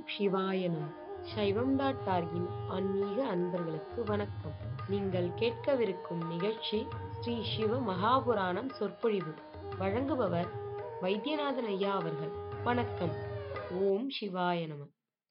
சிவாய நம சைவம் டாட் டார்கின் ஆன்மீக அன்பர்களுக்கு வணக்கம் நீங்கள் கேட்கவிருக்கும் நிகழ்ச்சி ஸ்ரீ சிவ மகாபுராணம் சொற்பொழிவு வழங்குபவர் வைத்தியநாதன் ஐயா அவர்கள் வணக்கம் ஓம் சிவாய நம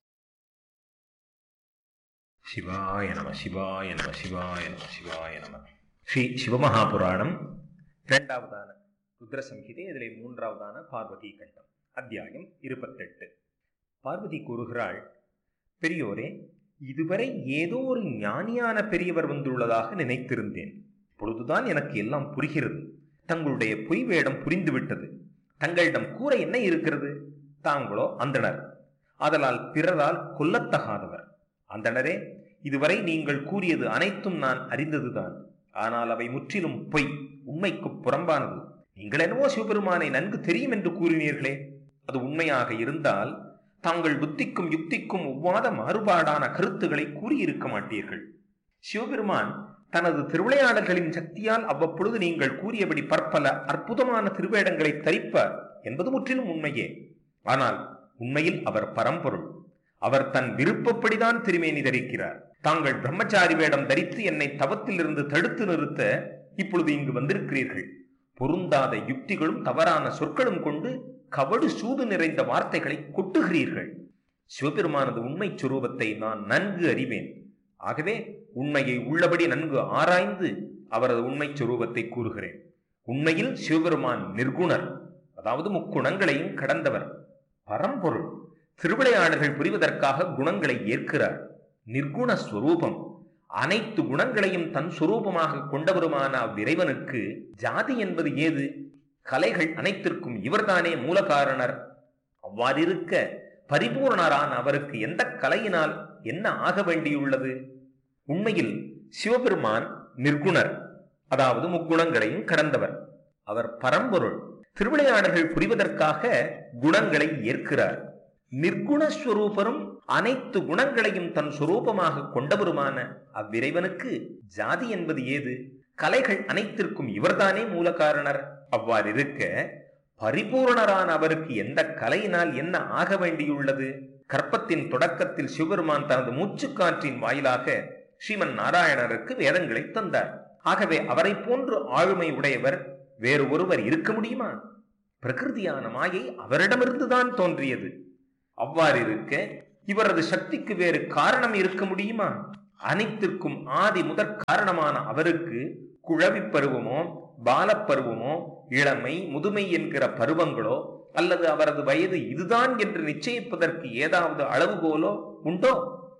சிவாய நம சிவாய நம சிவாய நம சிவாய நம ஸ்ரீ சிவமகாபுராணம் இரண்டாவதான ருத்ரசம்ஹிதை இதிலே மூன்றாவதான பார்வதி கண்டம் அத்தியாயம் இருபத்தெட்டு பார்வதி கூறுகிறாள் பெரியோரே இதுவரை ஏதோ ஒரு ஞானியான பெரியவர் வந்துள்ளதாக நினைத்திருந்தேன் பொழுதுதான் எனக்கு எல்லாம் புரிகிறது தங்களுடைய பொய் வேடம் புரிந்துவிட்டது தங்களிடம் கூற என்ன இருக்கிறது தாங்களோ அந்தணர் அதலால் பிறரால் கொல்லத்தகாதவர் அந்தணரே இதுவரை நீங்கள் கூறியது அனைத்தும் நான் அறிந்ததுதான் ஆனால் அவை முற்றிலும் பொய் உண்மைக்கு புறம்பானது நீங்கள் என்னவோ சிவபெருமானை நன்கு தெரியும் என்று கூறினீர்களே அது உண்மையாக இருந்தால் தாங்கள் புத்திக்கும் யுக்திக்கும் ஒவ்வாத மாறுபாடான கருத்துக்களை கூறியிருக்க மாட்டீர்கள் சிவபெருமான் தனது திருவிளையாடல்களின் சக்தியால் அவ்வப்பொழுது நீங்கள் கூறியபடி பற்பல அற்புதமான திருவேடங்களை தரிப்பார் என்பது முற்றிலும் உண்மையே ஆனால் உண்மையில் அவர் பரம்பொருள் அவர் தன் விருப்பப்படிதான் திருமேனி தரிக்கிறார் தாங்கள் பிரம்மச்சாரி வேடம் தரித்து என்னை தவத்திலிருந்து தடுத்து நிறுத்த இப்பொழுது இங்கு வந்திருக்கிறீர்கள் பொருந்தாத யுக்திகளும் தவறான சொற்களும் கொண்டு கவடு சூது நிறைந்த வார்த்தைகளை கொட்டுகிறீர்கள் சிவபெருமானது உண்மை சுரூபத்தை நான் நன்கு அறிவேன் ஆகவே உண்மையை உள்ளபடி நன்கு ஆராய்ந்து அவரது உண்மை சுரூபத்தை கூறுகிறேன் உண்மையில் சிவபெருமான் நிர்குணர் அதாவது முக்குணங்களையும் கடந்தவர் பரம்பொருள் திருவிளையாடல்கள் புரிவதற்காக குணங்களை ஏற்கிறார் நிர்குண ஸ்வரூபம் அனைத்து குணங்களையும் தன் சுரூபமாக கொண்டவருமான அவ்விறைவனுக்கு ஜாதி என்பது ஏது கலைகள் அனைத்திற்கும் இவர்தானே மூல காரணர் அவ்வாறிருக்க பரிபூர்ணரான அவருக்கு எந்த கலையினால் என்ன ஆக வேண்டியுள்ளது உண்மையில் சிவபெருமான் நிர்குணர் அதாவது முக்குணங்களையும் கடந்தவர் அவர் பரம்பொருள் திருவிளையாடல்கள் புரிவதற்காக குணங்களை ஏற்கிறார் நிர்குணஸ்வரூபரும் அனைத்து குணங்களையும் தன் சுரூபமாக கொண்டவருமான அவ்விறைவனுக்கு ஜாதி என்பது ஏது கலைகள் அனைத்திற்கும் இவர்தானே மூல காரணர் அவ்வாறிருக்க பரிபூர்ணரான அவருக்கு எந்த கலையினால் என்ன ஆக வேண்டியுள்ளது கற்பத்தின் தொடக்கத்தில் சிவபெருமான் தனது மூச்சுக்காற்றின் வாயிலாக ஸ்ரீமன் நாராயணருக்கு வேதங்களை தந்தார் ஆகவே அவரை போன்று ஆளுமை உடையவர் வேறு ஒருவர் இருக்க முடியுமா பிரகிருதியான மாயை அவரிடமிருந்துதான் தோன்றியது அவ்வாறிருக்க இவரது சக்திக்கு வேறு காரணம் இருக்க முடியுமா அனைத்திற்கும் ஆதி முதற் காரணமான அவருக்கு குழவி பருவமோ பாலப்பருவமோ இளமை முதுமை என்கிற பருவங்களோ அல்லது அவரது வயது இதுதான் என்று நிச்சயிப்பதற்கு ஏதாவது அளவுகோலோ உண்டோ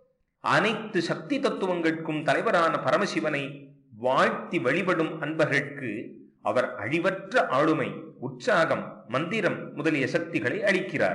அனைத்து சக்தி தத்துவங்களுக்கும் தலைவரான பரமசிவனை வாழ்த்தி வழிபடும் அன்பர்களுக்கு அவர் அழிவற்ற ஆளுமை உற்சாகம் மந்திரம் முதலிய சக்திகளை அளிக்கிறார்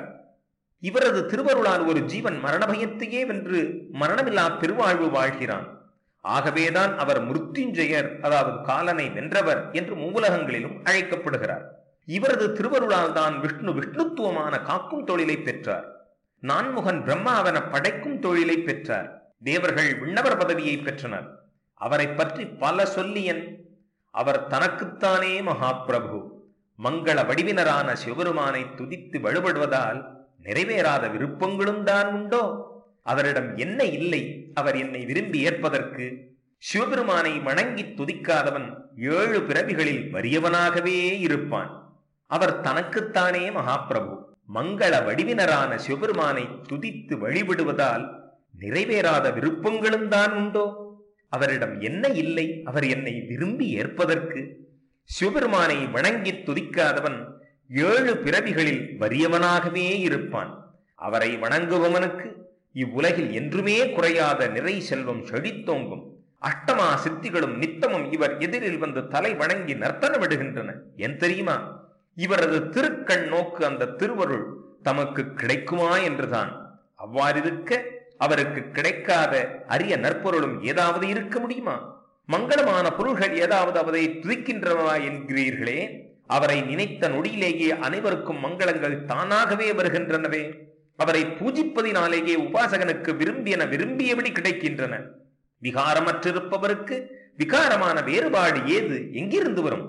இவரது திருவருளால் ஒரு ஜீவன் மரண பயத்தையே வென்று மரணமில்லா பெருவாழ்வு வாழ்கிறான் ஆகவேதான் அவர் மிருத்யுஞ்செயர் அதாவது காலனை வென்றவர் என்று மூலகங்களிலும் அழைக்கப்படுகிறார் இவரது திருவருளால் தான் விஷ்ணு விஷ்ணுத்துவமான காக்கும் தொழிலை பெற்றார் நான்முகன் பிரம்மாவன படைக்கும் தொழிலை பெற்றார் தேவர்கள் விண்ணவர் பதவியை பெற்றனர் அவரை பற்றி பல சொல்லியன் அவர் தனக்குத்தானே மகாபிரபு மங்கள வடிவினரான சிவபெருமானை துதித்து வழிபடுவதால் நிறைவேறாத விருப்பங்களும் தான் உண்டோ அவரிடம் என்ன இல்லை அவர் என்னை விரும்பி ஏற்பதற்கு சிவபெருமானை வணங்கி துதிக்காதவன் ஏழு பிறவிகளில் வறியவனாகவே இருப்பான் அவர் தனக்குத்தானே மகாபிரபு மங்கள வடிவினரான சிவபெருமானை துதித்து வழிபடுவதால் நிறைவேறாத விருப்பங்களும் தான் உண்டோ அவரிடம் என்ன இல்லை அவர் என்னை விரும்பி ஏற்பதற்கு சிவபெருமானை வணங்கி துதிக்காதவன் ஏழு பிறவிகளில் வறியவனாகவே இருப்பான் அவரை வணங்குபவனுக்கு இவ்வுலகில் என்றுமே குறையாத நிறை செல்வம் செழித்தோங்கும் அஷ்டமா சித்திகளும் நித்தமும் இவர் எதிரில் வந்து தலை வணங்கி நர்த்தனமிடுகின்றன என் தெரியுமா இவரது திருக்கண் நோக்கு அந்த திருவருள் தமக்கு கிடைக்குமா என்றுதான் அவ்வாறிருக்க அவருக்கு கிடைக்காத அரிய நற்பொருளும் ஏதாவது இருக்க முடியுமா மங்களமான பொருள்கள் ஏதாவது அவரை துதிக்கின்றனவா என்கிறீர்களே அவரை நினைத்த நொடியிலேயே அனைவருக்கும் மங்களங்கள் தானாகவே வருகின்றனவே அவரை பூஜிப்பதினாலேயே உபாசகனுக்கு விரும்பியன விரும்பியபடி கிடைக்கின்றன விகாரமற்றிருப்பவருக்கு விகாரமான வேறுபாடு ஏது எங்கிருந்து வரும்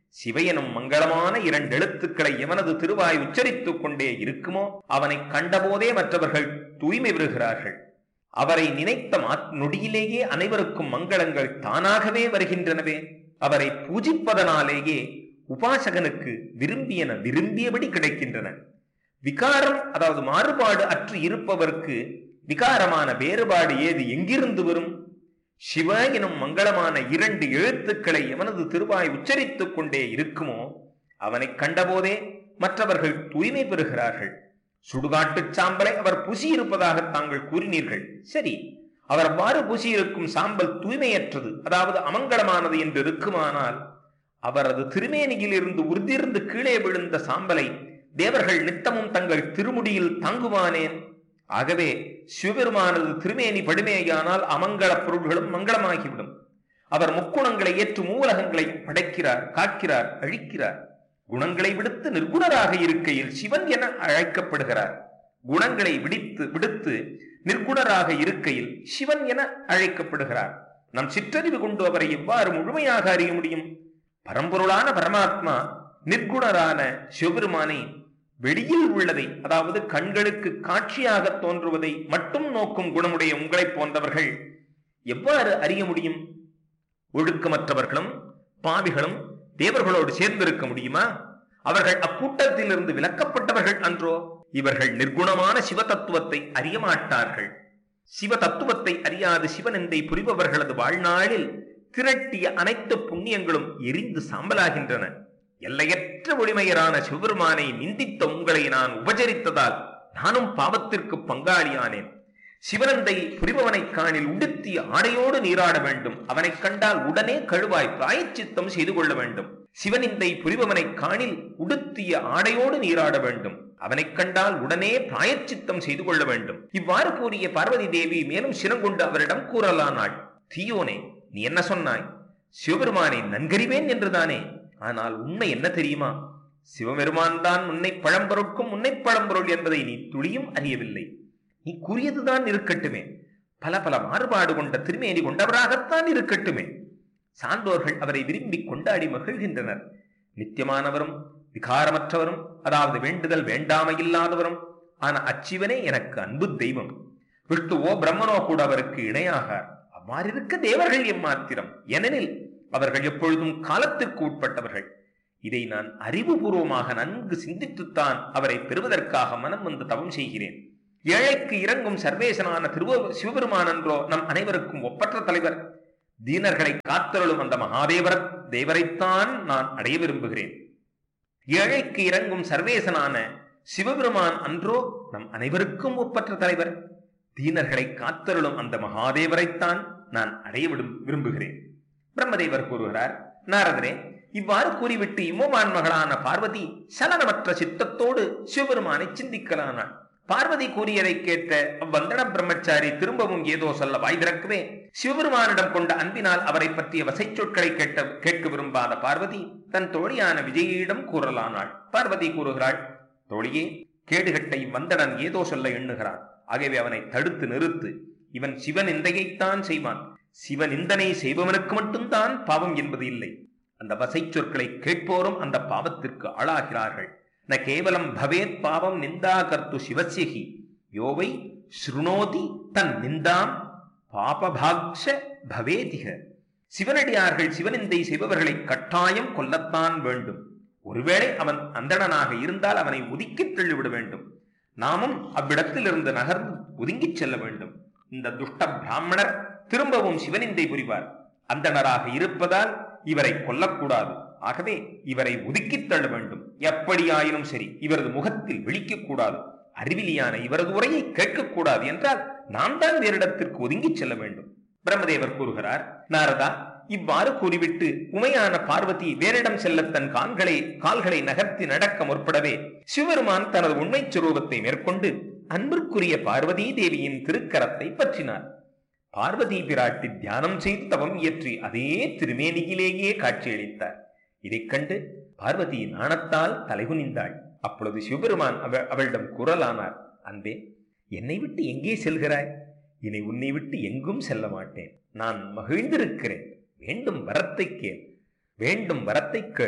சிவையனும் மங்களமான இரண்டு எழுத்துக்களை எவனது திருவாய் உச்சரித்துக் கொண்டே இருக்குமோ அவனை கண்டபோதே மற்றவர்கள் தூய்மை பெறுகிறார்கள் அவரை நினைத்த மாத் நொடியிலேயே அனைவருக்கும் மங்களங்கள் தானாகவே வருகின்றனவே அவரை பூஜிப்பதனாலேயே உபாசகனுக்கு விரும்பியன விரும்பியபடி கிடைக்கின்றன விகாரம் அதாவது மாறுபாடு அற்று இருப்பவர்க்கு விகாரமான வேறுபாடு ஏது எங்கிருந்து வரும் சிவ எனும் மங்களமான இரண்டு எழுத்துக்களை எவனது திருவாய் உச்சரித்துக் கொண்டே இருக்குமோ அவனை கண்டபோதே மற்றவர்கள் தூய்மை பெறுகிறார்கள் சுடுகாட்டுச் சாம்பலை அவர் பூசியிருப்பதாக தாங்கள் கூறினீர்கள் சரி அவர் அவ்வாறு பூசியிருக்கும் சாம்பல் தூய்மையற்றது அதாவது அமங்கலமானது என்று இருக்குமானால் அவரது திருமேனியில் இருந்து உறுதியிருந்து கீழே விழுந்த சாம்பலை தேவர்கள் நித்தமும் தங்கள் திருமுடியில் தாங்குவானேன் ஆகவே சிவபெருமானது திருமேனி படுமேயானால் அமங்கல பொருள்களும் மங்களமாகிவிடும் அவர் முக்குணங்களை ஏற்று மூலகங்களை படைக்கிறார் காக்கிறார் அழிக்கிறார் குணங்களை விடுத்து நிர்குணராக இருக்கையில் சிவன் என அழைக்கப்படுகிறார் குணங்களை விடித்து விடுத்து நிர்குணராக இருக்கையில் சிவன் என அழைக்கப்படுகிறார் நம் சிற்றறிவு கொண்டு அவரை எவ்வாறு முழுமையாக அறிய முடியும் பரம்பொருளான பரமாத்மா நிர்குணரான சிவபெருமானை வெளியில் உள்ளதை அதாவது கண்களுக்கு காட்சியாக தோன்றுவதை மட்டும் நோக்கும் குணமுடைய உங்களைப் போன்றவர்கள் எவ்வாறு அறிய முடியும் ஒழுக்கமற்றவர்களும் பாவிகளும் தேவர்களோடு சேர்ந்திருக்க முடியுமா அவர்கள் அக்கூட்டத்திலிருந்து விலக்கப்பட்டவர்கள் அன்றோ இவர்கள் நிர்குணமான சிவ தத்துவத்தை அறிய மாட்டார்கள் சிவ தத்துவத்தை அறியாது சிவனெந்தை புரிபவர்களது வாழ்நாளில் திரட்டிய அனைத்து புண்ணியங்களும் எரிந்து சாம்பலாகின்றன எல்லையற்ற ஒளிமையரான சிவபெருமானை நிந்தித்த உங்களை நான் உபசரித்ததால் நானும் பாவத்திற்கு பங்காளியானேன் சிவனந்தை புரிபவனை காணில் உடுத்திய ஆடையோடு நீராட வேண்டும் அவனை கண்டால் உடனே கழுவாய் பிராயச்சித்தம் செய்து கொள்ள வேண்டும் சிவனிந்தை புரிபவனை காணில் உடுத்திய ஆடையோடு நீராட வேண்டும் அவனைக் கண்டால் உடனே பிராயச்சித்தம் செய்து கொள்ள வேண்டும் இவ்வாறு கூறிய பார்வதி தேவி மேலும் சினங்கொண்டு அவரிடம் கூறலானாள் தீயோனே நீ என்ன சொன்னாய் சிவபெருமானை நன்கறிவேன் என்றுதானே ஆனால் உண்மை என்ன தெரியுமா சிவபெருமான் தான் உன்னை பழம்பொருட்கும் உன்னை பழம்பொருள் என்பதை நீ துளியும் அறியவில்லை நீ கூறியதுதான் இருக்கட்டுமே பல பல மாறுபாடு கொண்ட திருமேனி கொண்டவராகத்தான் இருக்கட்டுமே சான்றோர்கள் அவரை விரும்பி கொண்டாடி மகிழ்கின்றனர் நித்தியமானவரும் விகாரமற்றவரும் அதாவது வேண்டுதல் வேண்டாமையில்லாதவரும் ஆன அச்சிவனே எனக்கு அன்பு தெய்வம் விஷ்ணுவோ பிரம்மனோ கூட அவருக்கு இணையாகார் அவ்வாறு இருக்க தேவர்கள் எம்மாத்திரம் ஏனெனில் அவர்கள் எப்பொழுதும் காலத்திற்கு உட்பட்டவர்கள் இதை நான் அறிவுபூர்வமாக நன்கு சிந்தித்துத்தான் அவரை பெறுவதற்காக மனம் வந்து தவம் செய்கிறேன் ஏழைக்கு இறங்கும் சர்வேசனான திருவ சிவபெருமான் என்றோ நம் அனைவருக்கும் ஒப்பற்ற தலைவர் தீனர்களை காத்தருளும் அந்த மகாதேவர் தேவரைத்தான் நான் அடைய விரும்புகிறேன் ஏழைக்கு இறங்கும் சர்வேசனான சிவபெருமான் அன்றோ நம் அனைவருக்கும் ஒப்பற்ற தலைவர் தீனர்களை காத்தருளும் அந்த மகாதேவரைத்தான் நான் அடைய விடும் விரும்புகிறேன் பிரம்மதேவர் கூறுகிறார் நாரதரே இவ்வாறு கூறிவிட்டு இம்மோமான் மகளான பார்வதி சலனமற்ற சித்தத்தோடு சிவபெருமானை சிந்திக்கலானாள் பார்வதி கூறியதை கேட்ட அவ்வந்தன பிரம்மச்சாரி திரும்பவும் ஏதோ சொல்ல வாய் திறக்கவே சிவபெருமானிடம் கொண்ட அன்பினால் அவரை பற்றிய வசை சொற்களை கேட்ட கேட்க விரும்பாத பார்வதி தன் தோழியான விஜயிடம் கூறலானாள் பார்வதி கூறுகிறாள் தோழியே கேடுகட்ட இவ்வந்தடன் ஏதோ சொல்ல எண்ணுகிறான் ஆகவே அவனை தடுத்து நிறுத்து இவன் சிவன் இந்தையைத்தான் செய்வான் சிவன் இந்தனை செய்பவனுக்கு மட்டும்தான் பாவம் என்பது இல்லை அந்த வசை சொற்களை கேட்போரும் அந்த பாவத்திற்கு ஆளாகிறார்கள் ந கேவலம் பவேத் பாவம் நிந்தா கர்த்து சிவசியகி யோவை ஸ்ருணோதி தன் நிந்தாம் பாபபாக்ஷ பவேதிக சிவனடியார்கள் சிவனிந்தை செய்பவர்களை கட்டாயம் கொல்லத்தான் வேண்டும் ஒருவேளை அவன் அந்தணனாக இருந்தால் அவனை ஒதுக்கித் தள்ளிவிட வேண்டும் நாமும் அவ்விடத்திலிருந்து நகர்ந்து ஒதுங்கிச் செல்ல வேண்டும் இந்த துஷ்ட பிராமணர் திரும்பவும் சிவனிந்தை புரிவார் அந்தணராக இருப்பதால் இவரை கொல்லக்கூடாது ஆகவே இவரை ஒதுக்கித் தள்ள வேண்டும் எப்படியாயினும் சரி இவரது முகத்தில் விழிக்கக் கூடாது அறிவிலியான இவரது உரையை கேட்கக்கூடாது என்றால் நாம் தான் வேறிடத்திற்கு ஒதுங்கிச் செல்ல வேண்டும் பிரம்மதேவர் கூறுகிறார் நாரதா இவ்வாறு கூறிவிட்டு உமையான பார்வதி வேறிடம் செல்ல தன் கால்களை கால்களை நகர்த்தி நடக்க முற்படவே சிவபெருமான் தனது உண்மை சுரூபத்தை மேற்கொண்டு அன்பிற்குரிய பார்வதி தேவியின் திருக்கரத்தை பற்றினார் பார்வதி பிராட்டி தியானம் செய்து தவம் இயற்றி அதே திருமேனியிலேயே காட்சியளித்தார் இதைக் கண்டு பார்வதி நாணத்தால் தலைகுனிந்தாள் அப்பொழுது சிவபெருமான் அவ அவளிடம் குரலானார் அன்பே என்னை விட்டு எங்கே செல்கிறாய் இனி உன்னை விட்டு எங்கும் செல்ல மாட்டேன் நான் மகிழ்ந்திருக்கிறேன் வேண்டும் வரத்தை கேள் வேண்டும் வரத்தை கேள்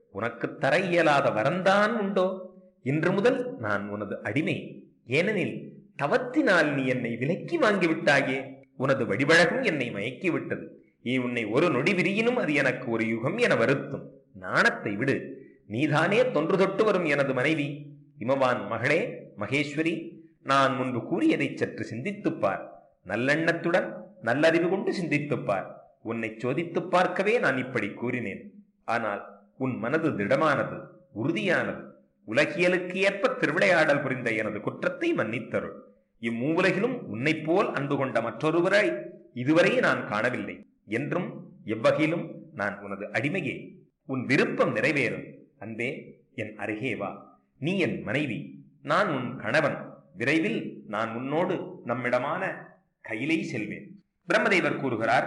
உனக்கு தர இயலாத வரந்தான் உண்டோ இன்று முதல் நான் உனது அடிமை ஏனெனில் தவத்தினால் நீ என்னை விலக்கி வாங்கிவிட்டாயே உனது வடிவழகும் என்னை மயக்கி விட்டது நீ உன்னை ஒரு நொடி விரியினும் அது எனக்கு ஒரு யுகம் என வருத்தும் நாணத்தை விடு நீதானே தொன்று தொட்டு வரும் எனது மனைவி இமவான் மகளே மகேஸ்வரி நான் முன்பு கூறியதை சற்று சிந்தித்துப் பார் நல்லெண்ணத்துடன் நல்லறிவு கொண்டு சிந்தித்துப் பார் உன்னை சோதித்துப் பார்க்கவே நான் இப்படி கூறினேன் ஆனால் உன் மனது திடமானது உறுதியானது உலகியலுக்கு ஏற்ப திருவிளையாடல் புரிந்த எனது குற்றத்தை மன்னித்தருள் இம்மூவுலகிலும் உன்னைப் போல் அன்பு கொண்ட மற்றொருவரை இதுவரை நான் காணவில்லை என்றும் எவ்வகையிலும் நான் உனது அடிமையே உன் விருப்பம் நிறைவேறும் அன்பே என் அருகே வா நீ என் மனைவி நான் உன் கணவன் விரைவில் நான் உன்னோடு நம்மிடமான கையிலை செல்வேன் பிரம்மதேவர் கூறுகிறார்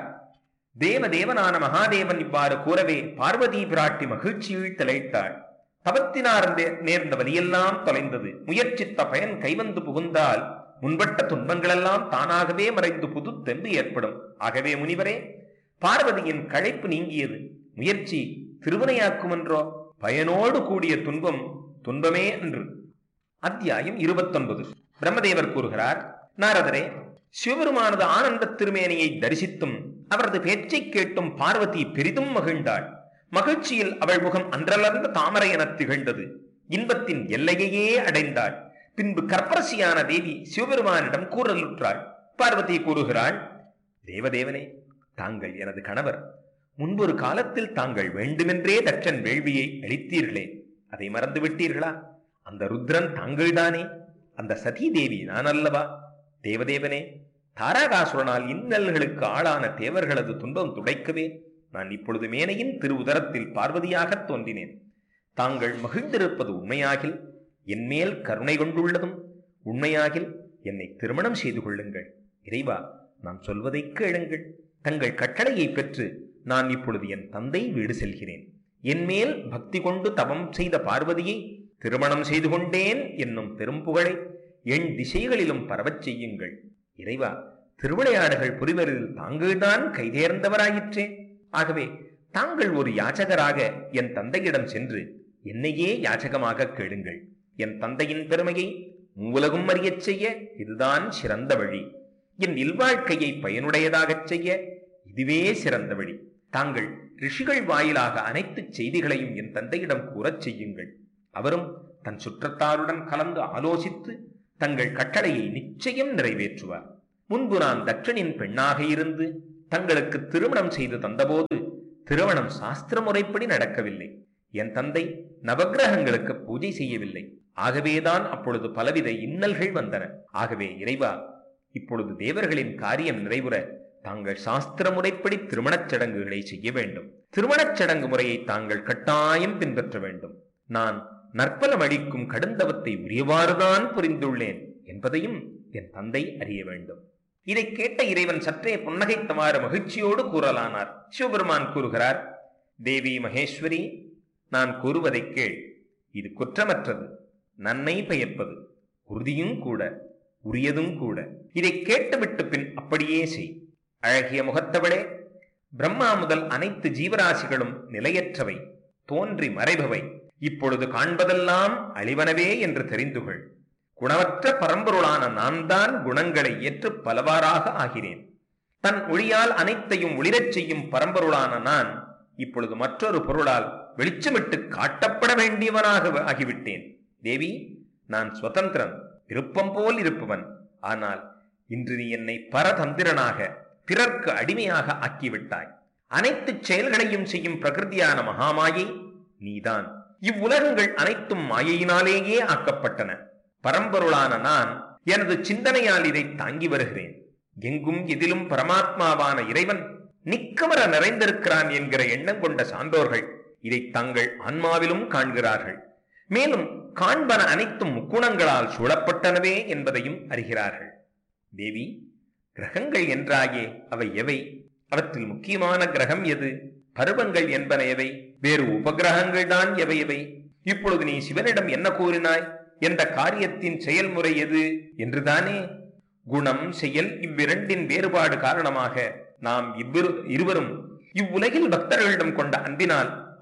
தேவதேவனான மகாதேவன் இவ்வாறு கூறவே பார்வதி பிராட்டி மகிழ்ச்சியில் திளைத்தாள் தவத்தினார் நே- நேர்ந்த வலியெல்லாம் தொலைந்தது முயற்சித்த பயன் கைவந்து புகுந்தால் முன்பட்ட துன்பங்களெல்லாம் தானாகவே மறைந்து புது தெம்பு ஏற்படும் ஆகவே முனிவரே பார்வதியின் களைப்பு நீங்கியது முயற்சி திருவினையாக்குமென்றோ பயனோடு கூடிய துன்பம் துன்பமே அன்று அத்தியாயம் இருபத்தொன்பது பிரம்மதேவர் கூறுகிறார் நாரதரே சிவபெருமானது ஆனந்த திருமேனியை தரிசித்தும் அவரது பேச்சைக் கேட்டும் பார்வதி பெரிதும் மகிழ்ந்தாள் மகிழ்ச்சியில் அவள் முகம் அன்றலர்ந்த தாமரை எனத் திகழ்ந்தது இன்பத்தின் எல்லையையே அடைந்தாள் பின்பு கற்பரசியான தேவி சிவபெருமானிடம் கூறலுற்றாள் பார்வதி கூறுகிறாள் தேவதேவனே தாங்கள் எனது கணவர் முன்பொரு காலத்தில் தாங்கள் வேண்டுமென்றே தட்சன் வேள்வியை அளித்தீர்களே அதை மறந்து விட்டீர்களா அந்த ருத்ரன் தாங்கள்தானே அந்த சதி தேவி நான் அல்லவா தேவதேவனே தாராகாசுரனால் இன்னல்களுக்கு ஆளான தேவர்களது துன்பம் துடைக்கவே நான் இப்பொழுது மேனையின் திருவுதரத்தில் பார்வதியாகத் தோன்றினேன் தாங்கள் மகிழ்ந்திருப்பது உண்மையாகில் என்மேல் கருணை கொண்டுள்ளதும் உண்மையாகில் என்னை திருமணம் செய்து கொள்ளுங்கள் இறைவா நான் சொல்வதைக் கேளுங்கள் தங்கள் கட்டளையை பெற்று நான் இப்பொழுது என் தந்தை வீடு செல்கிறேன் என்மேல் பக்தி கொண்டு தவம் செய்த பார்வதியை திருமணம் செய்து கொண்டேன் என்னும் பெரும்புகழை என் திசைகளிலும் பரவச் செய்யுங்கள் இறைவா திருவிளையாடுகள் புரிவதில் தாங்கள்தான் கைதேர்ந்தவராயிற்றே ஆகவே தாங்கள் ஒரு யாச்சகராக என் தந்தையிடம் சென்று என்னையே யாச்சகமாக கேளுங்கள் என் தந்தையின் பெருமையை உலகும் அறியச் செய்ய இதுதான் சிறந்த வழி என் இல்வாழ்க்கையை பயனுடையதாகச் செய்ய இதுவே சிறந்த வழி தாங்கள் ரிஷிகள் வாயிலாக அனைத்து செய்திகளையும் என் தந்தையிடம் கூறச் செய்யுங்கள் அவரும் தன் சுற்றத்தாருடன் கலந்து ஆலோசித்து தங்கள் கட்டளையை நிச்சயம் நிறைவேற்றுவார் முன்பு நான் தட்சனின் பெண்ணாக இருந்து தங்களுக்கு திருமணம் செய்து தந்தபோது திருமணம் சாஸ்திர முறைப்படி நடக்கவில்லை என் தந்தை நவக்கிரகங்களுக்கு பூஜை செய்யவில்லை ஆகவேதான் அப்பொழுது பலவித இன்னல்கள் வந்தன ஆகவே இறைவா இப்பொழுது தேவர்களின் காரியம் நிறைவுற தாங்கள் சாஸ்திர முறைப்படி திருமணச் சடங்குகளை செய்ய வேண்டும் திருமணச் சடங்கு முறையை தாங்கள் கட்டாயம் பின்பற்ற வேண்டும் நான் நற்பலம் அளிக்கும் கடுந்தவத்தை உரியவாறுதான் புரிந்துள்ளேன் என்பதையும் என் தந்தை அறிய வேண்டும் இதை கேட்ட இறைவன் சற்றே புன்னகைத்தவாறு மகிழ்ச்சியோடு கூறலானார் சிவபெருமான் கூறுகிறார் தேவி மகேஸ்வரி நான் கூறுவதைக் கேள் இது குற்றமற்றது நன்மை பயப்பது உறுதியும் கூட உரியதும் கூட இதை கேட்டுவிட்டு பின் அப்படியே செய் அழகிய முகத்தவளே பிரம்மா முதல் அனைத்து ஜீவராசிகளும் நிலையற்றவை தோன்றி மறைபவை இப்பொழுது காண்பதெல்லாம் அழிவனவே என்று தெரிந்துகொள் குணமற்ற பரம்பொருளான நான் தான் குணங்களை ஏற்று பலவாறாக ஆகிறேன் தன் ஒளியால் அனைத்தையும் ஒளிரச் செய்யும் பரம்பொருளான நான் இப்பொழுது மற்றொரு பொருளால் வெளிச்சமிட்டு காட்டப்பட வேண்டியவனாக ஆகிவிட்டேன் தேவி நான் சுதந்திரன் விருப்பம் போல் இருப்பவன் ஆனால் இன்று நீ என்னை பரதந்திரனாக பிறர்க்கு அடிமையாக ஆக்கிவிட்டாய் அனைத்து செயல்களையும் செய்யும் பிரகிருதியான மகாமாயை நீதான் இவ்வுலகங்கள் அனைத்தும் மாயையினாலேயே ஆக்கப்பட்டன பரம்பொருளான நான் எனது சிந்தனையால் இதை தாங்கி வருகிறேன் எங்கும் எதிலும் பரமாத்மாவான இறைவன் நிக்கமர நிறைந்திருக்கிறான் என்கிற எண்ணம் கொண்ட சான்றோர்கள் இதை தங்கள் ஆன்மாவிலும் காண்கிறார்கள் மேலும் காண்பன அனைத்தும் முக்குணங்களால் சூழப்பட்டனவே என்பதையும் அறிகிறார்கள் தேவி கிரகங்கள் என்றாயே அவை எவை அவற்றில் முக்கியமான கிரகம் எது பருவங்கள் என்பன எவை வேறு உபகிரகங்கள் தான் எவை எவை இப்பொழுது நீ சிவனிடம் என்ன கூறினாய் என்ற காரியத்தின் செயல்முறை எது என்றுதானே குணம் செயல் இவ்விரண்டின் வேறுபாடு காரணமாக நாம் இவ்விரு இருவரும் இவ்வுலகில் பக்தர்களிடம் கொண்ட அன்பினால்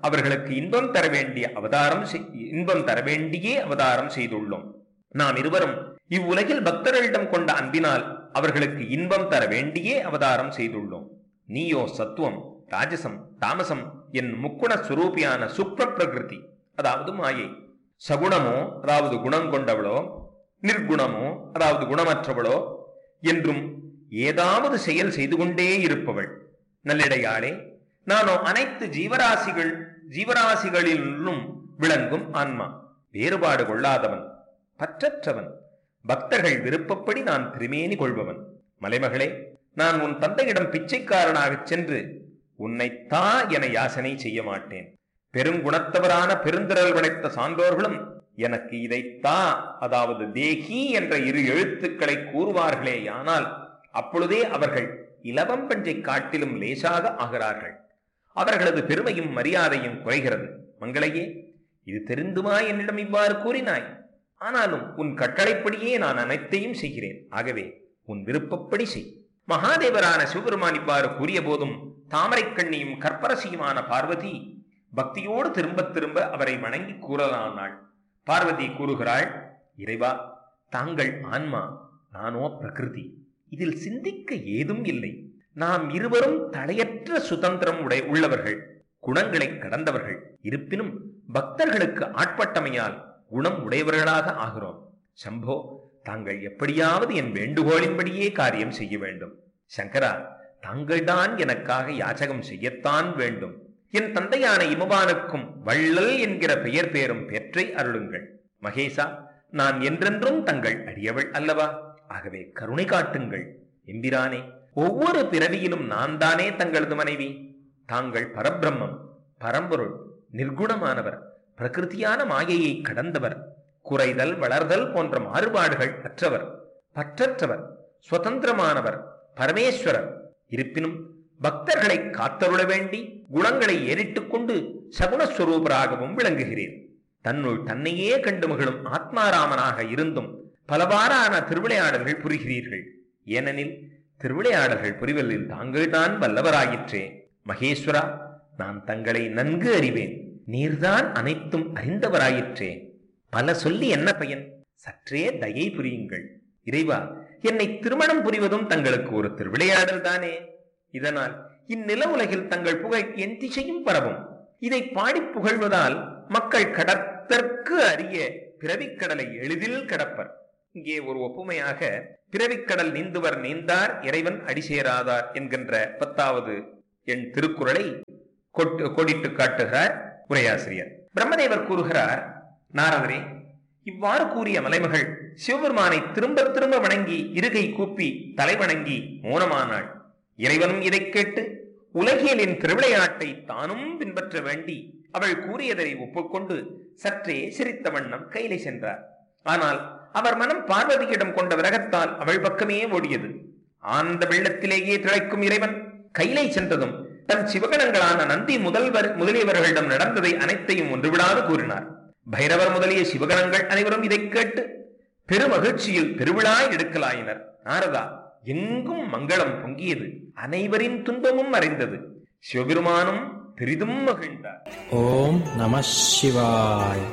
அவர்களுக்கு இன்பம் தர வேண்டிய அவதாரம் செய்- இன்பம் தர வேண்டியே அவதாரம் செய்துள்ளோம் நாம் இருவரும் இவ்வுலகில் பக்தர்களிடம் கொண்ட அன்பினால் அவர்களுக்கு இன்பம் தர வேண்டியே அவதாரம் செய்துள்ளோம் நீயோ சத்துவம் ராஜசம் தாமசம் என் முக்குண சுரூபியான சுப்ர பிரகிருதி அதாவது மாயை சகுணமோ அதாவது குணம் கொண்டவளோ நிர்குணமோ அதாவது குணமற்றவளோ என்றும் ஏதாவது செயல் செய்து கொண்டே இருப்பவள் நல்லிடையாளே நானோ அனைத்து ஜீவராசிகள் ஜீவராசிகளிலும் விளங்கும் ஆன்மா வேறுபாடு கொள்ளாதவன் பற்றற்றவன் பக்தர்கள் விருப்பப்படி நான் திருமேனி கொள்பவன் மலைமகளே நான் உன் தந்தையிடம் பிச்சைக்காரனாகச் சென்று உன்னை தா என யாசனை செய்ய மாட்டேன் பெருங்குணத்தவரான பெருந்திரல் படைத்த சான்றோர்களும் எனக்கு இதை தா அதாவது தேகி என்ற இரு எழுத்துக்களை கூறுவார்களேயானால் அப்பொழுதே அவர்கள் இலவம் பஞ்சை காட்டிலும் லேசாக ஆகிறார்கள் அவர்களது பெருமையும் மரியாதையும் குறைகிறது மங்களையே இது தெரிந்துமா என்னிடம் இவ்வாறு கூறினாய் ஆனாலும் உன் கட்டளைப்படியே நான் அனைத்தையும் செய்கிறேன் ஆகவே உன் விருப்பப்படி செய் மகாதேவரான சிவபெருமான் இவ்வாறு கூறிய போதும் தாமரைக் கண்ணியும் கற்பரசியுமான பார்வதி பக்தியோடு திரும்ப திரும்ப அவரை வணங்கி கூறலானாள் பார்வதி கூறுகிறாள் இறைவா தாங்கள் ஆன்மா நானோ பிரகிருதி இதில் சிந்திக்க ஏதும் இல்லை நாம் இருவரும் தலையற்ற சுதந்திரம் உடை உள்ளவர்கள் குணங்களை கடந்தவர்கள் இருப்பினும் பக்தர்களுக்கு ஆட்பட்டமையால் குணம் உடையவர்களாக ஆகிறோம் சம்போ தாங்கள் எப்படியாவது என் வேண்டுகோளின்படியே காரியம் செய்ய வேண்டும் சங்கரா தாங்கள்தான் எனக்காக யாச்சகம் செய்யத்தான் வேண்டும் என் தந்தையான இமவானுக்கும் வள்ளல் என்கிற பெயர் பேரும் பெற்றை அருளுங்கள் மகேசா நான் என்றென்றும் தங்கள் அடியவள் அல்லவா ஆகவே கருணை காட்டுங்கள் எம்பிரானே ஒவ்வொரு பிறவியிலும் நான் தானே தங்களது மனைவி தாங்கள் பரபிரம்மம் பரம்பொருள் நிர்குணமானவர் பிரகிருதியான மாயையை கடந்தவர் குறைதல் வளர்தல் போன்ற மாறுபாடுகள் அற்றவர் பற்றற்றவர் சுதந்திரமானவர் பரமேஸ்வரர் இருப்பினும் பக்தர்களை காத்தருள வேண்டி குணங்களை ஏறிட்டுக் கொண்டு சகுணஸ்வரூபராகவும் விளங்குகிறீர் தன்னுள் தன்னையே கண்டு மகிழும் ஆத்மாராமனாக இருந்தும் பலவாறான திருவிளையாடல்கள் புரிகிறீர்கள் ஏனெனில் திருவிளையாடல்கள் புரிவதில் தாங்கள்தான் வல்லவராயிற்றே மகேஸ்வரா நான் தங்களை நன்கு அறிவேன் நீர்தான் அனைத்தும் அறிந்தவராயிற்றே பல சொல்லி என்ன பயன் சற்றே தயை புரியுங்கள் இறைவா என்னை திருமணம் புரிவதும் தங்களுக்கு ஒரு திருவிளையாடல் தானே இதனால் இந்நில உலகில் தங்கள் புகழ் என் திசையும் பரவும் இதை பாடி புகழ்வதால் மக்கள் கடத்தற்கு அறிய பிறவிக்கடலை எளிதில் கடப்பர் இங்கே ஒரு ஒப்புமையாக பிறவிக்கடல் நீந்துவர் நீந்தார் இறைவன் அடிசேராதார் என்கின்ற பத்தாவது என் திருக்குறளை கொட்டு கோடிட்டு காட்டுகிறார் உரையாசிரியர் பிரம்மதேவர் கூறுகிறார் நாரதரே இவ்வாறு கூறிய மலைமகள் சிவபெருமானை திரும்ப திரும்ப வணங்கி இருகை கூப்பி தலை வணங்கி மௌனமானாள் இறைவனும் இதைக் கேட்டு உலகியலின் திருவிளையாட்டை தானும் பின்பற்ற வேண்டி அவள் கூறியதை ஒப்புக்கொண்டு சற்றே சிரித்த வண்ணம் கையிலே சென்றார் ஆனால் அவர் மனம் பார்வதியிடம் கொண்ட விரகத்தால் அவள் பக்கமே ஓடியது ஆனந்த வெள்ளத்திலேயே திளைக்கும் இறைவன் கையிலை சென்றதும் தன் சிவகணங்களான நந்தி முதல்வர் முதலியவர்களிடம் நடந்ததை அனைத்தையும் ஒன்றுவிடாது கூறினார் பைரவர் முதலிய சிவகணங்கள் அனைவரும் இதைக் கேட்டு பெருமகிழ்ச்சியில் பெருவிழாய் எடுக்கலாயினர் நாரதா எங்கும் மங்களம் பொங்கியது அனைவரின் துன்பமும் மறைந்தது சிவபெருமானும் பெரிதும் மகிழ்ந்தார் ஓம் நம சிவாய்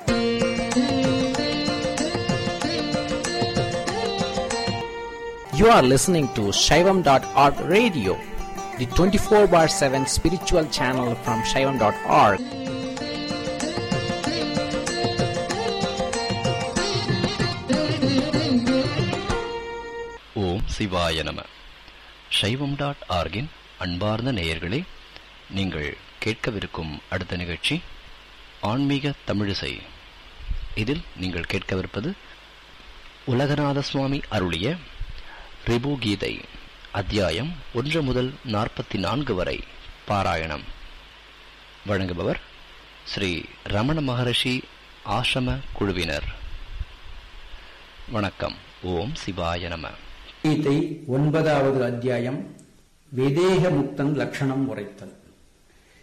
You are listening to Shaivam.org radio, the 24 bar 7 spiritual channel from Shaivam.org. ஓம் சிவாய நம சைவம் டாட் ஆர்கின் அன்பார்ந்த நேயர்களே நீங்கள் கேட்கவிருக்கும் அடுத்த நிகழ்ச்சி ஆன்மீக தமிழிசை இதில் நீங்கள் கேட்கவிருப்பது உலகநாத சுவாமி அருளிய ரிபு கீதை அத்தியாயம் ஒன்று முதல் நாற்பத்தி நான்கு வரை பாராயணம் வழங்குபவர் ஸ்ரீ ரமண மகரிஷி ஆசிரம குழுவினர் வணக்கம் ஓம் சிவாய நம கீதை ஒன்பதாவது அத்தியாயம் விதேக முக்தன் லட்சணம் உரைத்தல்